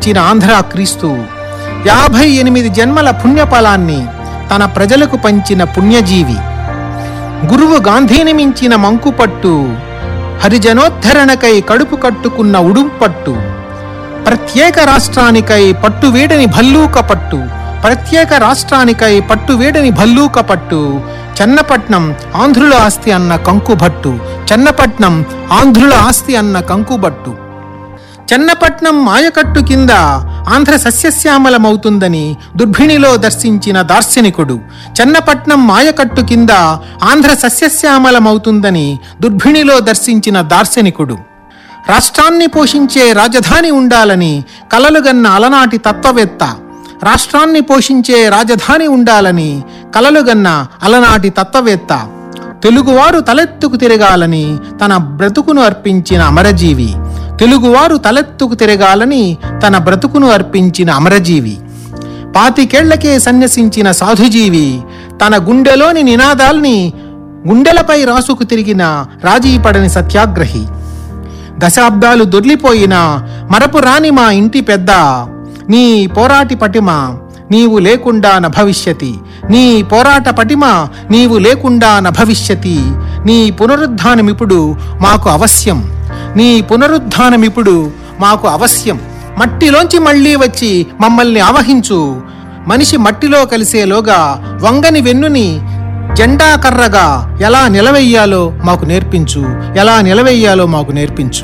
ఇచ్చిన ఆంధ్ర క్రీస్తు యాభై ఎనిమిది జన్మల పుణ్యఫలాన్ని తన ప్రజలకు పంచిన పుణ్యజీవి గురువు గాంధీని మించిన మంకుపట్టు హరిజనోద్ధరణకై కడుపు కట్టుకున్న ఉడుంపట్టు ప్రత్యేక రాష్ట్రానికై పట్టువేడని భల్లూక పట్టు ప్రత్యేక రాష్ట్రానికై పట్టువేడని భల్లూక పట్టు చెన్నపట్నం ఆంధ్రుల ఆస్తి అన్న కంకుభట్టు చెన్నపట్నం ఆంధ్రుల ఆస్తి అన్న కంకుబట్టు చెన్నపట్నం మాయకట్టు కింద ఆంధ్ర సస్యశ్యామలమవుతుందని దుర్భిణిలో దర్శించిన దార్శనికుడు చెన్నపట్నం మాయకట్టు కింద ఆంధ్ర సస్యశ్యామలమవుతుందని దుర్భిణిలో దర్శించిన దార్శనికుడు రాష్ట్రాన్ని పోషించే రాజధాని ఉండాలని కలలుగన్న అలనాటి తత్వవేత్త రాష్ట్రాన్ని పోషించే రాజధాని ఉండాలని కలలుగన్న అలనాటి తత్వవేత్త తెలుగువారు తలెత్తుకు తిరగాలని తన బ్రతుకును అర్పించిన అమరజీవి తెలుగువారు తలెత్తుకు తిరగాలని తన బ్రతుకును అర్పించిన అమరజీవి పాతికేళ్లకే సన్యసించిన సాధుజీవి తన గుండెలోని నినాదాల్ని గుండెలపై రాసుకు తిరిగిన రాజీపడని సత్యాగ్రహి దశాబ్దాలు దొర్లిపోయిన మరపు రాని మా ఇంటి పెద్ద నీ పోరాటి పటిమ నీవు లేకుండా న భవిష్యతి నీ పోరాట పటిమ నీవు లేకుండా న భవిష్యతి నీ పునరుద్ధానమిప్పుడు మాకు అవశ్యం నీ పునరుద్ధానమిప్పుడు మాకు అవశ్యం మట్టిలోంచి మళ్ళీ వచ్చి మమ్మల్ని ఆవహించు మనిషి మట్టిలో కలిసేలోగా వంగని వెన్నుని జెండా కర్రగా ఎలా నిలవెయ్యాలో మాకు నేర్పించు ఎలా నిలవెయ్యాలో మాకు నేర్పించు